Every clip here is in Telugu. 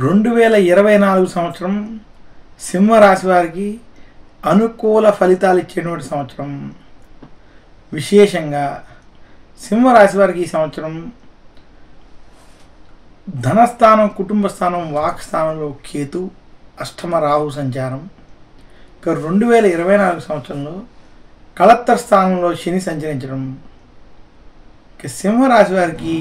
రెండు వేల ఇరవై నాలుగు సంవత్సరం సింహరాశి వారికి అనుకూల ఫలితాలు ఇచ్చేటువంటి సంవత్సరం విశేషంగా సింహరాశి వారికి ఈ సంవత్సరం ధనస్థానం కుటుంబ స్థానం వాక్ స్థానంలో కేతు అష్టమ రాహు సంచారం ఇక రెండు వేల ఇరవై నాలుగు సంవత్సరంలో కలత్తర్ స్థానంలో శని సంచరించడం ఇక సింహరాశి వారికి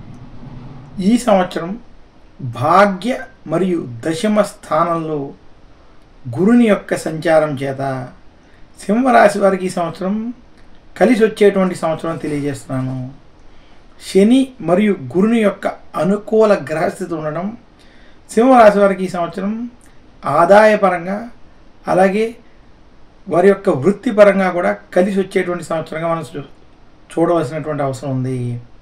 ఈ సంవత్సరం భాగ్య మరియు దశమ స్థానంలో గురుని యొక్క సంచారం చేత సింహరాశి వారికి ఈ సంవత్సరం కలిసి వచ్చేటువంటి సంవత్సరం తెలియజేస్తున్నాను శని మరియు గురుని యొక్క అనుకూల గ్రహస్థితి ఉండడం సింహరాశి వారికి ఈ సంవత్సరం ఆదాయపరంగా అలాగే వారి యొక్క వృత్తిపరంగా కూడా కలిసి వచ్చేటువంటి సంవత్సరంగా మనం చూ- చూడవలసినటువంటి అవసరం ఉంది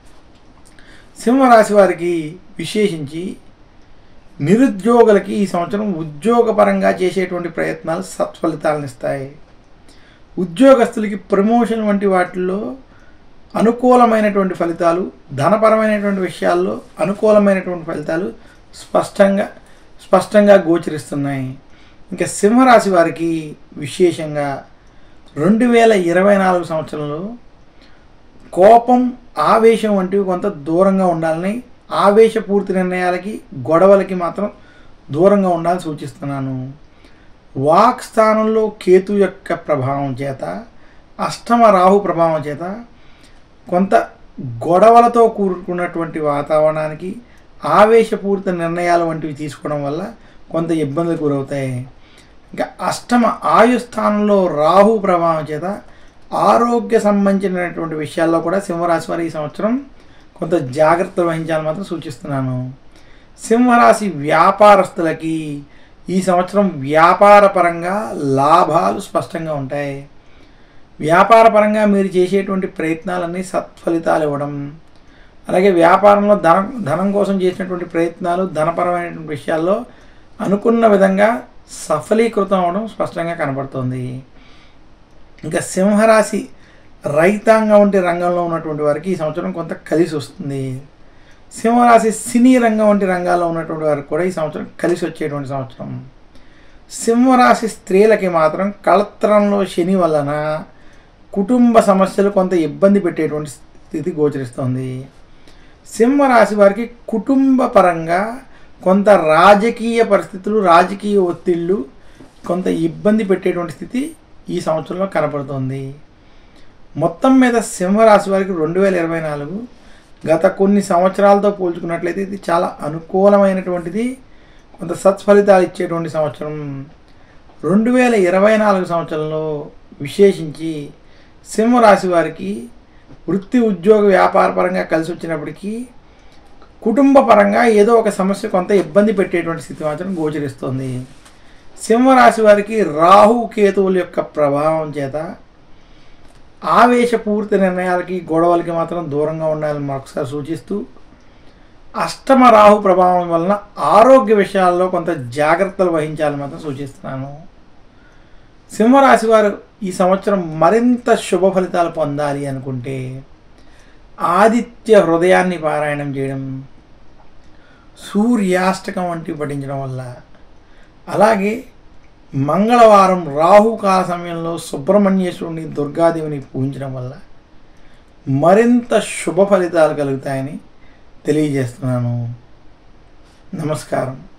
సింహరాశి వారికి విశేషించి నిరుద్యోగులకి ఈ సంవత్సరం ఉద్యోగపరంగా చేసేటువంటి ప్రయత్నాలు సత్ఫలితాలను ఇస్తాయి ఉద్యోగస్తులకి ప్రమోషన్ వంటి వాటిల్లో అనుకూలమైనటువంటి ఫలితాలు ధనపరమైనటువంటి విషయాల్లో అనుకూలమైనటువంటి ఫలితాలు స్పష్టంగా స్పష్టంగా గోచరిస్తున్నాయి ఇంకా సింహరాశి వారికి విశేషంగా రెండు వేల ఇరవై నాలుగు సంవత్సరంలో కోపం ఆవేశం వంటివి కొంత దూరంగా ఉండాలని ఆవేశపూర్తి నిర్ణయాలకి గొడవలకి మాత్రం దూరంగా ఉండాలని సూచిస్తున్నాను వాక్ స్థానంలో కేతు యొక్క ప్రభావం చేత అష్టమ రాహు ప్రభావం చేత కొంత గొడవలతో కూడుకున్నటువంటి వాతావరణానికి ఆవేశపూరిత నిర్ణయాలు వంటివి తీసుకోవడం వల్ల కొంత ఇబ్బందులు గురవుతాయి ఇంకా అష్టమ ఆయు స్థానంలో రాహు ప్రభావం చేత ఆరోగ్య సంబంధించినటువంటి విషయాల్లో కూడా సింహరాశి వారి ఈ సంవత్సరం కొంత జాగ్రత్త వహించాలని మాత్రం సూచిస్తున్నాను సింహరాశి వ్యాపారస్తులకి ఈ సంవత్సరం వ్యాపార పరంగా లాభాలు స్పష్టంగా ఉంటాయి వ్యాపార పరంగా మీరు చేసేటువంటి ప్రయత్నాలన్నీ సత్ఫలితాలు ఇవ్వడం అలాగే వ్యాపారంలో ధనం ధనం కోసం చేసినటువంటి ప్రయత్నాలు ధనపరమైనటువంటి విషయాల్లో అనుకున్న విధంగా సఫలీకృతం అవడం స్పష్టంగా కనబడుతుంది ఇంకా సింహరాశి రైతాంగం వంటి రంగంలో ఉన్నటువంటి వారికి ఈ సంవత్సరం కొంత కలిసి వస్తుంది సింహరాశి సినీ రంగం వంటి రంగాల్లో ఉన్నటువంటి వారికి కూడా ఈ సంవత్సరం కలిసి వచ్చేటువంటి సంవత్సరం సింహరాశి స్త్రీలకి మాత్రం కళత్రంలో శని వలన కుటుంబ సమస్యలు కొంత ఇబ్బంది పెట్టేటువంటి స్థితి గోచరిస్తుంది సింహరాశి వారికి కుటుంబ పరంగా కొంత రాజకీయ పరిస్థితులు రాజకీయ ఒత్తిళ్ళు కొంత ఇబ్బంది పెట్టేటువంటి స్థితి ఈ సంవత్సరంలో కనపడుతుంది మొత్తం మీద సింహరాశి వారికి రెండు వేల ఇరవై నాలుగు గత కొన్ని సంవత్సరాలతో పోల్చుకున్నట్లయితే ఇది చాలా అనుకూలమైనటువంటిది కొంత సత్ఫలితాలు ఇచ్చేటువంటి సంవత్సరం రెండు వేల ఇరవై నాలుగు సంవత్సరంలో విశేషించి సింహరాశి వారికి వృత్తి ఉద్యోగ వ్యాపార పరంగా కలిసి వచ్చినప్పటికీ కుటుంబ పరంగా ఏదో ఒక సమస్య కొంత ఇబ్బంది పెట్టేటువంటి స్థితి మాత్రం గోచరిస్తుంది సింహరాశి వారికి రాహు కేతువుల యొక్క ప్రభావం చేత ఆవేశపూరిత నిర్ణయాలకి గొడవలకి మాత్రం దూరంగా ఉండాలని మరొకసారి సూచిస్తూ అష్టమ రాహు ప్రభావం వలన ఆరోగ్య విషయాల్లో కొంత జాగ్రత్తలు వహించాలని మాత్రం సూచిస్తున్నాను సింహరాశి వారు ఈ సంవత్సరం మరింత శుభ ఫలితాలు పొందాలి అనుకుంటే ఆదిత్య హృదయాన్ని పారాయణం చేయడం సూర్యాష్టకం వంటివి పఠించడం వల్ల అలాగే మంగళవారం రాహుకాల సమయంలో సుబ్రహ్మణ్యేశ్వరుని దుర్గాదేవిని పూజించడం వల్ల మరింత శుభ ఫలితాలు కలుగుతాయని తెలియజేస్తున్నాను నమస్కారం